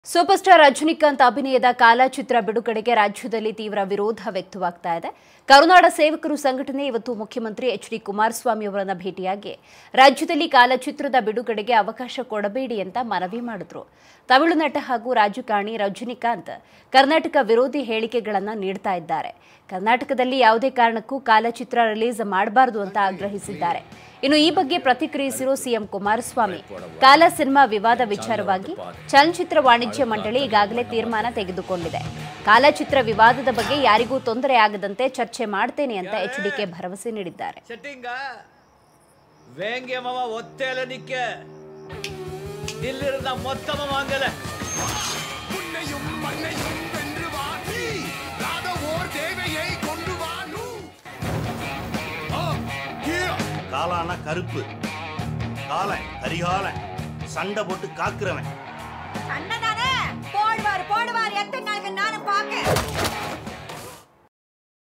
super star Rajinikanth ಅಭಿನಯದ ಕಾಲ ಚಿತ್ರ ಬಿಡುಗಡೆಗೆ ರಾಜ್ಯದಲ್ಲಿ ತೀವ್ರ ವಿರೋಧ ವ್ಯಕ್ತವಾಗ್ತಾ ಇದೆ ಕರುನಾಡ ಸೇವಕರು ಸಂಘಟನೆ ಇವತ್ತು ಮುಖ್ಯಮಂತ್ರಿ ಎಚ್ ಡಿ ಕುಮಾರಸ್ವಾಮಿ ಅವರನ್ನ ಭೇಟಿಯಾಗಿ ರಾಜ್ಯದಲ್ಲಿ ಕಾಲ ಚಿತ್ರದ ಬಿಡುಗಡೆಗೆ ಅವಕಾಶ ಕೊಡಬೇಡಿ ಅಂತ ಮನವಿ ಮಾಡಿದ್ರು ತಮಿಳು ನಟ ಹಾಗೂ ರಾಜಕಾರಣಿ ರಜನಿಕಾಂತ್ ಕರ್ನಾಟಕ ವಿರೋಧಿ ಹೇಳಿಕೆಗಳನ್ನು ನೀಡ್ತಾ ಇದ್ದಾರೆ ಕರ್ನಾಟಕದಲ್ಲಿ ಯಾವುದೇ ಕಾರಣಕ್ಕೂ ಕಾಲಚಿತ್ರ ರಿಲೀಸ್ ಮಾಡಬಾರದು ಅಂತ ಆಗ್ರಹಿಸಿದ್ದಾರೆ ಇನ್ನು ಈ ಬಗ್ಗೆ ಪ್ರತಿಕ್ರಿಯಿಸಿರೋ ಸಿಎಂ ಕುಮಾರಸ್ವಾಮಿ ಕಾಲ ಸಿನಿಮಾ ವಿವಾದ ವಿಚಾರವಾಗಿ ಚಲನಚಿತ್ರ ವಾಣಿಜ್ಯ ಮಂಡಳಿ ಈಗಾಗಲೇ ತೀರ್ಮಾನ ತೆಗೆದುಕೊಂಡಿದೆ ಕಾಲಚಿತ್ರ ವಿವಾದದ ಬಗ್ಗೆ ಯಾರಿಗೂ ತೊಂದರೆ ಆಗದಂತೆ ಚರ್ಚೆ ಮಾಡ್ತೇನೆ ಅಂತ ಎಚ್ಡಿಕೆ ಭರವಸೆ ನೀಡಿದ್ದಾರೆ செட்டிங்க வேங்கியமாவா ஒத்தேல நிக்க தில்லிருந்த மொத்தமா வாங்கல உன்னையும் மண்ணையும் வென்று வாசி ராத ஓர் தேவையை கொண்டு வானு காலானா கருப்பு காலன் கரிகாலன் சண்டை போட்டு காக்குறவன் சண்டைதான்